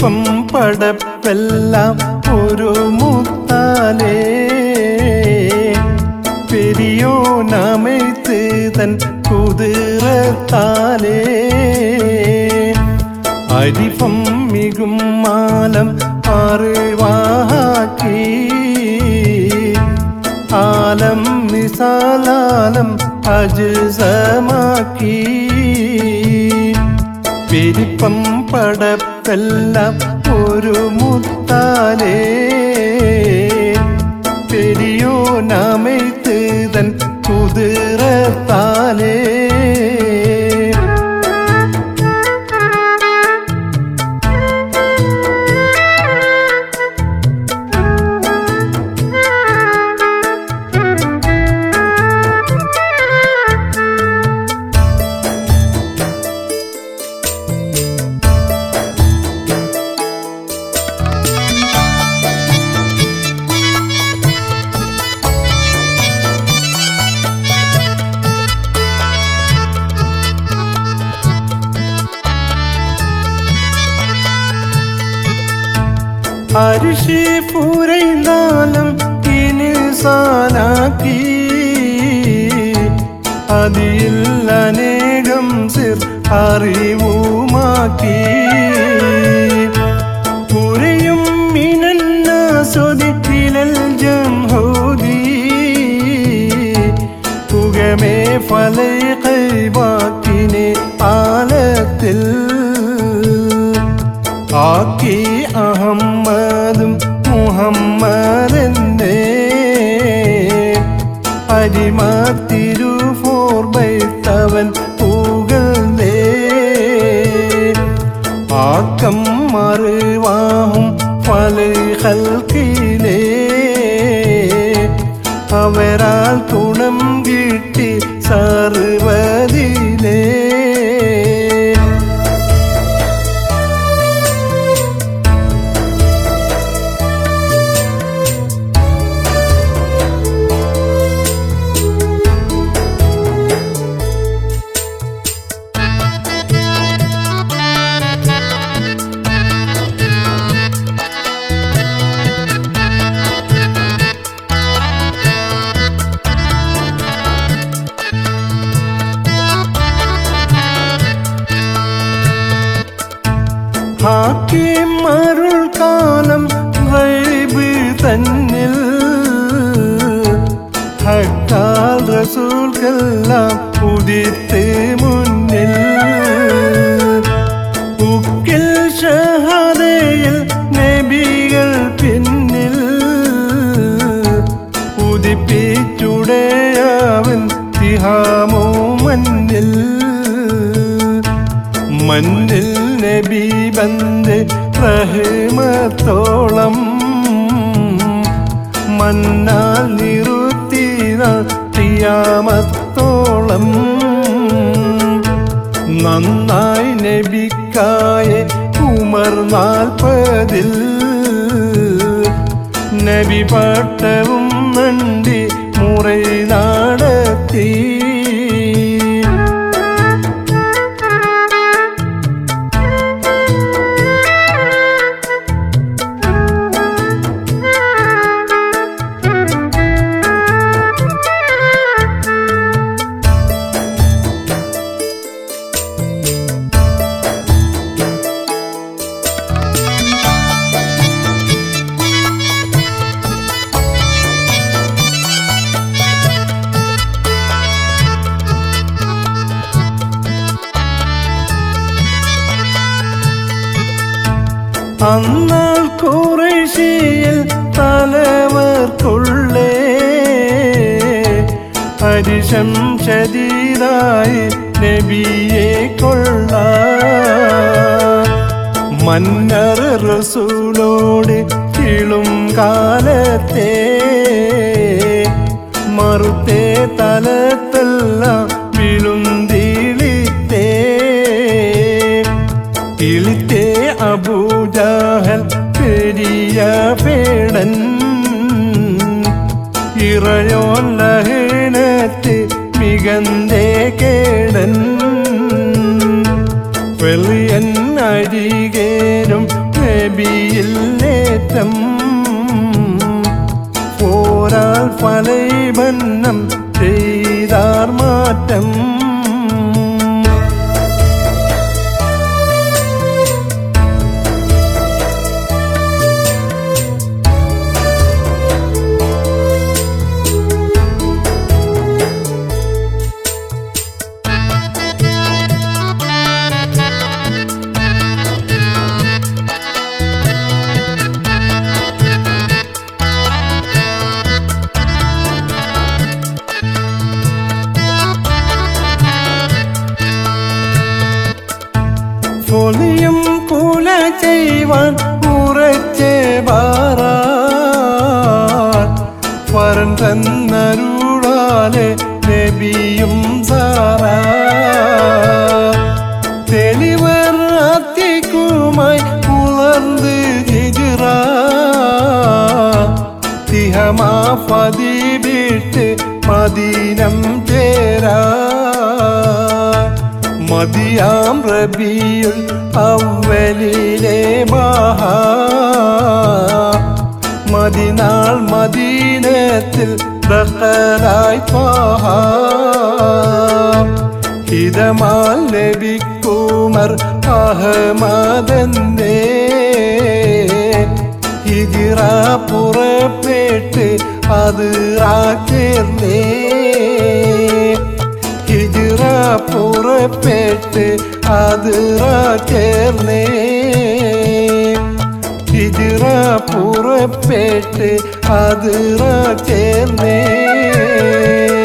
പെരിപ്പം പടപ്പെല്ലാം ഒരു മുത്താലേ പെരിയോനമൈത്ത് തൻ കുതിരത്താലേ അരിഫം മികും മാലം അറിവാക്കി ആലം നിസാലാലം അജസമാക്കി പെരിപ്പം പടപ്പെല്ലാം ഒരു മുത്താലേ പെരിയോനമൈത്ത് തൻ കുതിരത്താലേ അരിശി പൂരൈന്താലം ഇനിസാനാക്കി അതിൽ അനേകം സിർ അറിവുമാക്കി പുരയും മിനന്നാസ്വദിക്കിലൽ ജംഹൂദി പുകമേ ഫലൈവാക്കിനെ ആലത്തിൽ ആക്കി അഹമ്മദും മുഹമ്മദെന്നേ അരിമാത്തിരു ഫോർബൈത്തവൻ പൂകളേ ആക്കം മറിവാഹും പല ഹൽക്കിലേ അവരാൽ തുണം കിട്ടി സർവതിലേ ഹാക്കിം അരുൾ കാലം വൈബ് തന്നിൽ ഹക്കാൽ റസൂൽക്കെല്ലാം ഉദിത്ത് മുന്നിൽ ഉക്കിൽ ഷഹാദയിൽ നബികൾ പിന്നിൽ ഉദിപ്പിച്ചുടയാവൻ തിഹാമോ മന്നിൽ മന്നിൽ നബി ബന്ദ് റഹ്മത്തോളം മന്നാൽ നിറുത്തിന തിയാമത്തോളം നന്നായി നബിക്കായെ ഉമർ നാൽപ്പതിൽ നബി പാട്ടവും നണ്ടി മുറൈ നടത്തി അന്നാൽ കുറേശിയിൽ തലവർക്കുള്ളേ ഹരിശം ശരീരായി നബിയെ കൊള്ള മന്നർ റസൂലോട് കിളും കാലത്തെ മറുത്തേ തലത്തെല്ലാം വിളുന്തിളിത്തേ ഇളിത്തേ അബൂജാഹൽ പെരിയ പേടൻ ഇറയോൻ ലഹനത്ത് മികന്തേ കേടൻ വെളിയൻ അരികേനും നബിയില്ലേറ്റം പോരാൽ ഫലൈബന്നം ചെയ്താർ മാറ്റം പൊലിയും കുല ചെയ്യുവാൻ ഉറച്ചേ ബാറാൻ വരൻ തന്നരുളാലെ നബിയും സാറാ തെളിവർ അത്തിക്കുമായി പുലർന്ന് ഹിജിറ തിഹമാ പതി വിട്ട് മദീനം ചേരാ മതിയാം റബിയുൽ അവലിലെ മഹാ മദിനാൾ മദീനത്തിൽ ദഖലായി ത്വാഹാ ഹിതമാൽ ലഭിക്കുമർ അഹമ്മദന്റെ ഹിജിറ പുറപ്പെട്ട് അത് ചേർന്നേ ഹിജിറ പുറപ്പെട്ട് അത് ചേർന്നേ ഹിജിറ പുറപ്പെട്ട് അത് ചേർന്നേ